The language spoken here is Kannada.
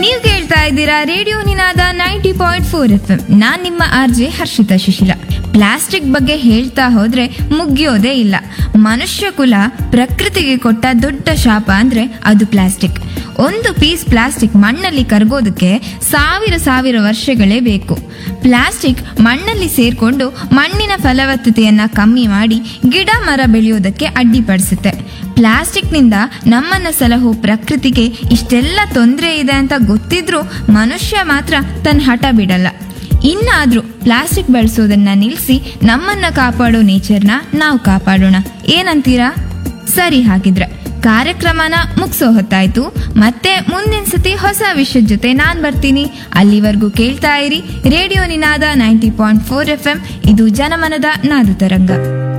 ನೀವು ಕೇಳ್ತಾ ಇದ್ದೀರಾ radio Ninada ninety point four F M ನಾನ್ ನಿಮ್ಮ R J Harshitha Shishila plastic ಬಗ್ಗೆ ಹೇಳ್ತಾ ಹೋದ್ರೆ ಮುಗಿಯೋದೇ ಇಲ್ಲ ಮನುಷ್ಯ ಕುಲ ಪ್ರಕೃತಿಗೆ ಕೊಟ್ಟ ದೊಡ್ಡ ಶಾಪ ಅಂದ್ರೆ ಅದು ಪ್ಲಾಸ್ಟಿಕ್ ಒಂದು ಪೀಸ್ ಪ್ಲಾಸ್ಟಿಕ್ ಮಣ್ಣಲ್ಲಿ ಕರಗೋದಕ್ಕೆ ಸಾವಿರ ಸಾವಿರ ವರ್ಷಗಳೇ ಬೇಕು ಪ್ಲಾಸ್ಟಿಕ್ ಮಣ್ಣಲ್ಲಿ ಸೇರ್ಕೊಂಡು ಮಣ್ಣಿನ ಫಲವತ್ತತೆಯನ್ನ ಕಮ್ಮಿ ಮಾಡಿ ಗಿಡ ಮರ ಬೆಳೆಯೋದಕ್ಕೆ ಅಡ್ಡಿಪಡಿಸುತ್ತೆ ಪ್ಲಾಸ್ಟಿಕ್ನಿಂದ ನಮ್ಮನ್ನ ಸಲಹೋ ಪ್ರಕೃತಿಗೆ ಇಷ್ಟೆಲ್ಲ ತೊಂದರೆ ಇದೆ ಅಂತ ಗೊತ್ತಿದ್ರೂ ಮನುಷ್ಯ ಮಾತ್ರ ತನ್ನ ಹಠ ಬಿಡಲ್ಲ ಇನ್ನಾದ್ರೂ ಪ್ಲಾಸ್ಟಿಕ್ ಬಳಸೋದನ್ನ ನಿಲ್ಲಿಸಿ ನಮ್ಮನ್ನ ಕಾಪಾಡೋ ನೇಚರ್ನ ನಾವು ಕಾಪಾಡೋಣ ಏನಂತೀರಾ ಸರಿ ಹಾಗಿದ್ರೆ ಕಾರ್ಯಕ್ರಮನ ಮುಗಿಸೋ ಹೊತ್ತಾಯ್ತು ಮತ್ತೆ ಮುಂದಿನ ಸತಿ ಹೊಸ ವಿಷಯದ ಜೊತೆ ನಾನ್ ಬರ್ತೀನಿ ಅಲ್ಲಿವರೆಗೂ ಕೇಳ್ತಾ ಇರಿ radio Ninada ninety point four F M ಇದು ಜನಮನದ ನಾದ ತರಂಗ